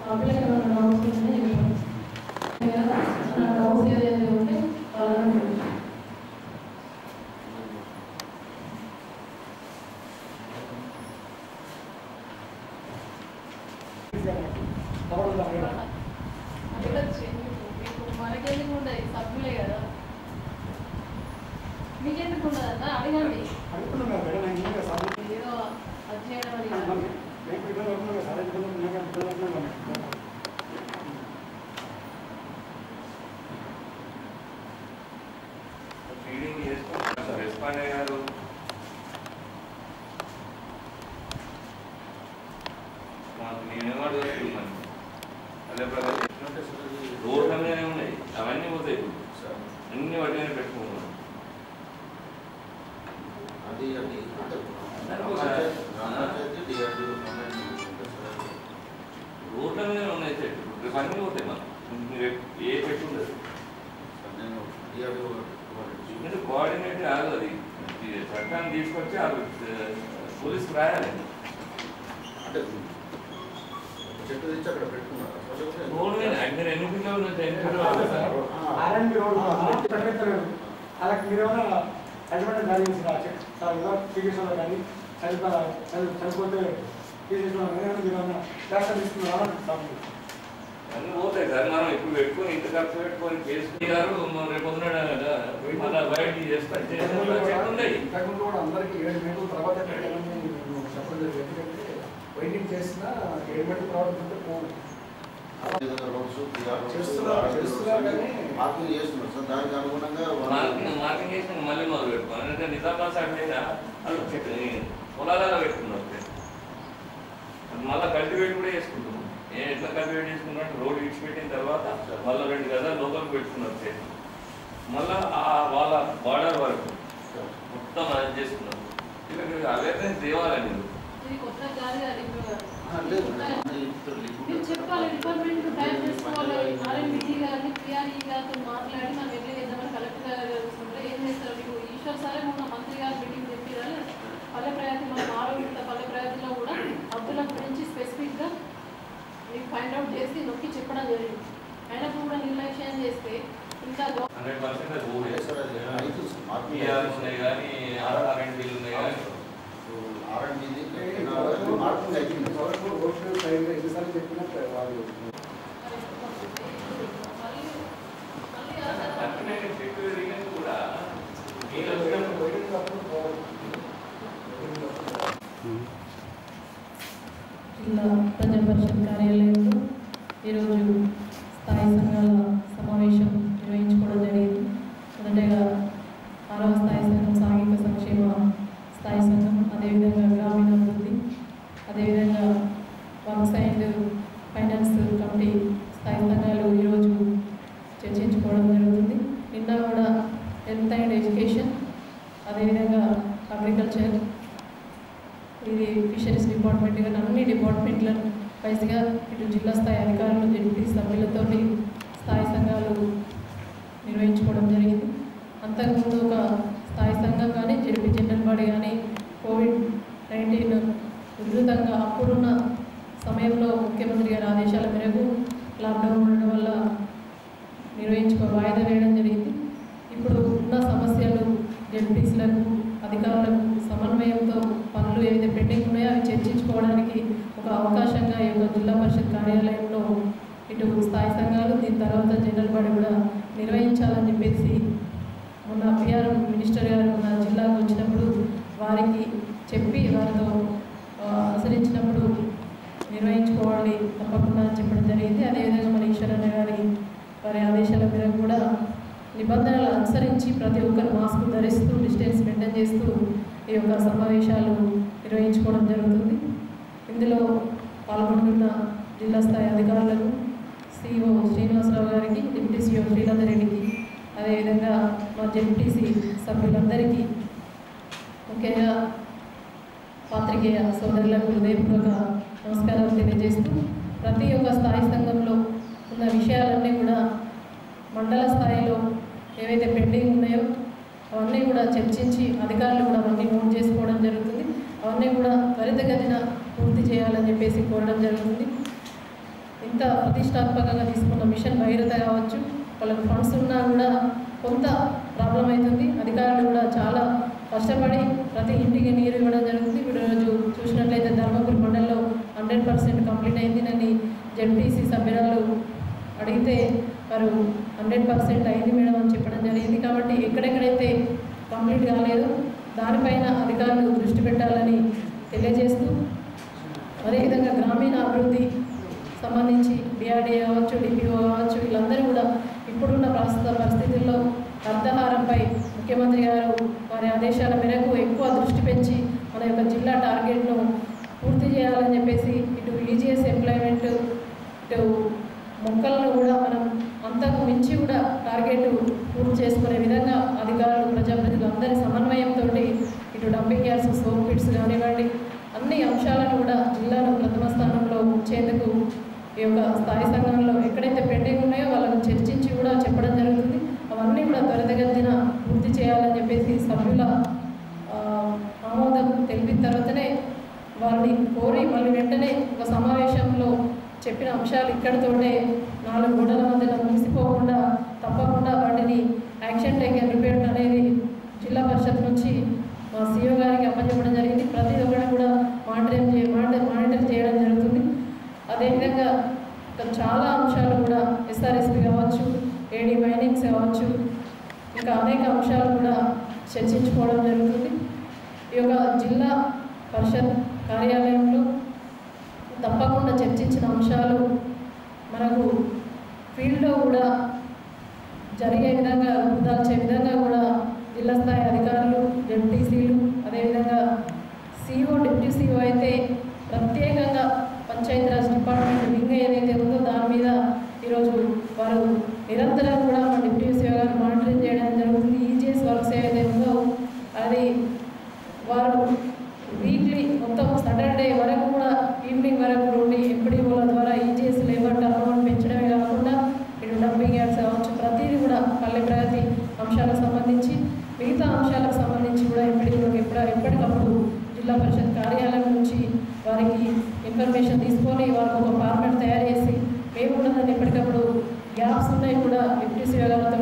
సభ్యులకు ఏమైనా డౌట్స్ ఉంటే చెప్పండి డౌట్స్ ఏదైనా ఉంటే వాళ్ళని అడగండి. అడగచ్చు మీకు మనకెందుకు ఉండదు సభ్యులే కదా మీకెందుకు ఉండదన్న అడగండి ఏదో అది చేయడం అని కాదు. ఫీడింగ్ చేసుకుంటారు రెస్పాండ్ అయ్యారు మాకు నేనేమో చూస్తున్నాను అదే ప్రకారం రోడ్ల మీదనే ఉన్నాయి అవన్నీ పోతాయి ఇప్పుడు అన్ని వాటినే పెట్టుకుంటున్నాం అది అది రోడ్ల మీద ఉన్నాయి చెట్లు రేపు అన్నీ పోతాయి మనం రేపు ఏ చెట్టు ఉండదు నేను డిఆర్డిఓ ఎందుకంటే కోఆర్డినేట్ కాదు అది ఇది చట్టాన్ని తీసుకొచ్చి ఆ పోలీస్ రాయాలి అంటే చెట్టు తెచ్చి అక్కడ పెట్టుకున్నారు రోడ్ మీద అంటే ఎన్ని కిలోమీటర్లు ఎన్ని కిలోమీటర్లు ఆర్ఎండ్బి రోడ్ ప్రకటించలేదు అలాగే మీరేమైనా అడ్వర్టైజ్ జారీ చేసిన సార్ ఏదో టీవీస్లో కానీ చనిపో చని- చనిపోతే టీవీస్లో మీరేమైనా మీరేమైనా యాక్షన్ తీసుకున్నారా సార్ అన్నీ పోతాయి సార్ మనం ఇప్పుడు పెట్టుకొని ఇంత ఖర్చు పెట్టుకొని కేసు గారు మన రేపు పొద్దున మళ్ళీ బయట చేస్తా చెట్లు ఉన్నాయి ఇంతకుముందు కూడా అందరికీ ఏడు మీటర్ల తర్వాత పెట్టాలని నేను చెప్పడం జరిగింది ఎందుకంటే వెయిటింగ్ చేసిన ఏడు మీటర్ల తర్వాత ఉంటే పోదు రోడ్స్ చేస్తున్నారు, చేస్తున్నారు కానీ- మార్కింగ్ చేస్తున్నారు సార్ దానికి అనుగుణంగా మార్కింగ్ మార్కింగ్ చేసి మళ్ళీ మొదలు పెట్టుకోవాలి అంటే నిజామాబాద్ సైడ్ మీద వాళ్ళు పొలాలలో పెట్టుకున్నారు అది మళ్ళీ కల్టివేట్ కూడా చేసుకుంటున్నాం ఏ ఎట్లా కల్టివేట్ చేసుకున్నట్టు రోడ్ ఇడిచిపెట్టిన తర్వాత మళ్ళీ రెండు గదాలు లోపలికి పెట్టుకున్నారు చేసి మళ్ళీ ఆ వాళ్ళ బార్డర్ వరకు మొత్తం అది చేసుకున్నారు ఇక్కడ అవేర్నెస్ తేవాలి మీరు ఇది కొత్త కాదు కదా ఇప్పుడు ఆ, లేదు మీరు చెప్పాలి డిపార్ట్మెంట్ టైం చేసుకోవాలి ఆర్ఎంబిజీ గారిని పిఆర్ఈ గారితో మాట్లాడి మనం ఎట్లా చేద్దామని కలెక్టర్ గారు చూసుకుంటే ఏం చేస్తారు మీకు ఈశ్వర్ సారే మొన్న మంత్రి గారు మీటింగ్ చెప్పిరాలి పల్లె ప్రయాతి మనం ఆరోగ్య పల్లె ప్రయాతిలో కూడా అబ్దుల గురించి స్పెసిఫిక్గా మీకు ఫైండ్ అవుట్ చేసి నొక్కి చెప్పడం జరిగింది అయినప్పుడు కూడా నిర్లక్ష్యం చేస్తే ఇంకా గవ- హండ్రెడ్ పర్సెంట్ అది ఊరే సార్ అది రైతు మార్కింగ్ పిఆర్ ఉన్నాయి కానీ ఆర్ఎండ్బీలు ఉన్నాయి కానీ ఆర్ఎండి మార్కింగ్ అయిపోయింది సార్ వరకు రోడ్డు సైడ్ ఎన్నిసార్లు చెప్పినా వాళ్ళు మళ్ళీ మళ్ళీ అసలు అట్లనే చెట్టు పెరిగినది కూడా మీరు వచ్చినప్పుడు వెయిటింగ్ అప్పుడు పోవాలి జిల్లా ప్రజా పరిషత్ కార్యాలయంలో ఈరోజు స్థాయి సంఘాల సమావేశం నిర్వహించుకోవడం జరిగింది మొదటగా ఆరవ స్థాయి సంఘం సాంఘిక సంక్షేమ స్థాయి సంఘం అదేవిధంగా గ్రామీణాభివృద్ధి అదేవిధంగా వర్క్స్ అండ్ ఫైనాన్స్ కమిటీ స్థాయి సంఘాలు ఈరోజు చర్చించుకోవడం జరుగుతుంది నిన్న కూడా హెల్త్ అండ్ ఎడ్యుకేషన్ అదేవిధంగా అగ్రికల్చర్ ఇది ఫిషరీస్ డిపార్ట్మెంట్ కానీ అన్ని డిపార్ట్మెంట్లను వైస్గా ఇటు జిల్లా స్థాయి అధికారులు డిప్యూటీ సభ్యులతో స్థాయి సంఘాలు నిర్వహించుకోవడం జరిగింది అంతకుముందు ఒక స్థాయి సంఘం కానీ జడ్పీ జనరల్ బాడీ కానీ కోవిడ్ నైన్టీన్ ఉధృతంగా అప్పుడున్న సమయంలో ముఖ్యమంత్రి గారి ఆదేశాల మేరకు లాక్డౌన్ ఉండడం వల్ల నిర్వహించుకో వాయిదా వేయడం జరిగింది ఇప్పుడు ఉన్న సమస్యలు జడ్పీసీలకు అధికారులకు సమన్వయంతో పనులు ఏవైతే పెండింగ్ ఉన్నాయో అవి చర్చించుకోవడానికి ఒక అవకాశంగా ఈ యొక్క జిల్లా పరిషత్ కార్యాలయంలో ఇటు స్థాయి సంఘాలు దీని తర్వాత జనరల్ బాడీ కూడా నిర్వహించాలని చెప్పేసి మొన్న పిఆర్ మినిస్టర్ గారు మన జిల్లాకు వచ్చినప్పుడు వారికి చెప్పి వారితో ఆ, అనుసరించినప్పుడు నిర్వహించుకోవాలి తప్పకుండా అని చెప్పడం జరిగింది అదేవిధంగా మన ఈశ్వరన్న గారి వారి ఆదేశాల మేరకు కూడా నిబంధనలు అనుసరించి ప్రతి ఒక్కరు మాస్క్ ధరిస్తూ డిస్టెన్స్ మెయింటైన్ చేస్తూ ఈ యొక్క సమావేశాలు నిర్వహించుకోవడం జరుగుతుంది ఇందులో పాల్గొంటున్న జిల్లా స్థాయి అధికారులకు సిఇఓ శ్రీనివాసరావు గారికి డిప్యూటీ సిఇఓ శ్రీలందర్ రెడ్డికి అదేవిధంగా మా జెడ్పీసీ సభ్యులందరికీ ముఖ్యంగా పాత్రికేయ సోదరులకు హృదయపూర్వక నమస్కారాలు తెలియజేస్తూ ప్రతి ఒక్క స్థాయి సంఘంలో ఉన్న విషయాలన్నీ కూడా మండల స్థాయిలో ఏవైతే పెండింగ్ ఉన్నాయో అవన్నీ కూడా చర్చించి అధికారులు కూడా అవన్నీ నోట్ చేసుకోవడం జరుగుతుంది అవన్నీ కూడా త్వరితగతిన పూర్తి చేయాలని చెప్పేసి కోరడం జరుగుతుంది ఇంత ప్రతిష్టాత్మకంగా తీసుకున్న మిషన్ భగీరథ కావచ్చు వాళ్ళకి ఫండ్స్ ఉన్నా కూడా కొంత ప్రాబ్లం అవుతుంది అధికారులు కూడా చాలా కష్టపడి ప్రతి ఇంటికి నీరు ఇవ్వడం జరుగుతుంది ఇప్పుడు రోజు చూసినట్లయితే ధర్మపురి మండలంలో హండ్రెడ్ పర్సెంట్ కంప్లీట్ అయింది నన్ను జెడ్పీసీ సభ్యురాలు అడిగితే వారు హండ్రెడ్ పర్సెంట్ అయింది మేడం అని చెప్పడం జరిగింది కాబట్టి ఎక్కడెక్కడైతే కంప్లీట్ కాలేదో దానిపైన అధికారులు దృష్టి పెట్టాలని తెలియజేస్తూ అదేవిధంగా గ్రామీణ అభివృద్ధి సంబంధించి డిఆర్డీఏ కావచ్చు డిపిఓ కావచ్చు వీళ్ళందరూ కూడా ఇప్పుడున్న ప్రస్తుత పరిస్థితుల్లో అర్ధహారంపై ముఖ్యమంత్రి గారు వారి ఆదేశాల మేరకు ఎక్కువ దృష్టి పెంచి మన యొక్క జిల్లా టార్గెట్ను పూర్తి చేయాలని చెప్పేసి ఇటు ఈజీఎస్ ఎంప్లాయ్మెంట్ ఇటు మొక్కలను కూడా మనం అంతకు మించి కూడా టార్గెట్ పూర్తి చేసుకునే విధంగా అధికారులు ప్రజాప్రతినిధులు అందరి సమన్వయంతో ఇటు డంపింగ్ యార్డ్స్ సోప్ పిట్స్ కానివ్వండి అన్ని అంశాలను కూడా జిల్లాను ప్రథమ స్థానంలో ఉంచేందుకు ఈ యొక్క స్థాయి సంఘంలో ఎక్కడైతే పెండింగ్ ఉన్నాయో వాళ్ళని చర్చించి కూడా చెప్పడం జరుగుతుంది అవన్నీ కూడా త్వరితగతిన పూర్తి చేయాలని చెప్పేసి సభ్యుల ఆ, ఆమోదం తెలిపిన తర్వాతనే వారిని కోరి మళ్ళీ వెంటనే ఒక సమావేశంలో చెప్పిన అంశాలు ఇక్కడితోటే నాలుగు గోడల మధ్యలో ముగిసిపోకుండా తప్పకుండా వాటిని యాక్షన్ టేక్ అండ్ రిపేర్ అనేది జిల్లా పరిషత్ నుంచి మా సీఓ గారికి అప్పచెప్పడం జరిగింది ప్రతి ఒక్కటి కూడా మానిటర్ చే మానిటర్ మానిటర్ చేయడం జరుగుతుంది అదేవిధంగా ఇంకా చాలా అంశాలు కూడా ఎస్ఆర్ఎస్పి కావచ్చు ఏడీ మైనింగ్స్ కావచ్చు ఇంకా అనేక అంశాలు కూడా చర్చించుకోవడం జరుగుతుంది ఈ యొక్క జిల్లా పరిషత్ కార్యాలయంలో తప్పకుండా చర్చించిన అంశాలు మనకు ఫీల్డ్లో కూడా జరిగే విధంగా రూపుదాల్చే విధంగా కూడా జిల్లా స్థాయి అధికారులు జెడ్టీసీలు అదేవిధంగా సిఓ డిప్యూటీ సిఓ అయితే ప్రత్యేకంగా పంచాయతీరాజ్ డిపార్ట్మెంట్ వింగ్ ఏదైతే ఉందో దాని మీద ఈరోజు వారు నిరంతరం కూడా మా డిప్యూటీ సిఓ గారు మానిటరింగ్ చేయడం జరుగుతుంది ఈజీఎస్ వర్క్స్ ఏదైతే ఉందో అది వారు వీక్లీ మొత్తం సాటర్డే వరకు కూడా ఈవినింగ్ వరకు నుండి ఎంపీడీఓల ద్వారా ఈజీఎస్ లేబర్ టర్న్ పెంచడమే కాకుండా ఇటు డంపింగ్ యార్డ్స్ కావచ్చు ప్రతిదీ కూడా పల్లె ప్రగతి అంశాలకు సంబంధించి మిగతా అంశాలకు సంబంధించి కూడా ఎంపీడీఓలకు ఎప్పుడు ఎప్పటికప్పుడు జిల్లా పరిషత్ కార్యాలయం నుంచి వారికి ఇన్ఫర్మేషన్ తీసుకొని వారికి ఒక ఫార్మాట్ తయారు చేసి మేము కూడా దాన్ని ఎప్పటికప్పుడు గ్యాప్స్ ఉన్నాయి కూడా డిప్యూటీ సీఓ గారితో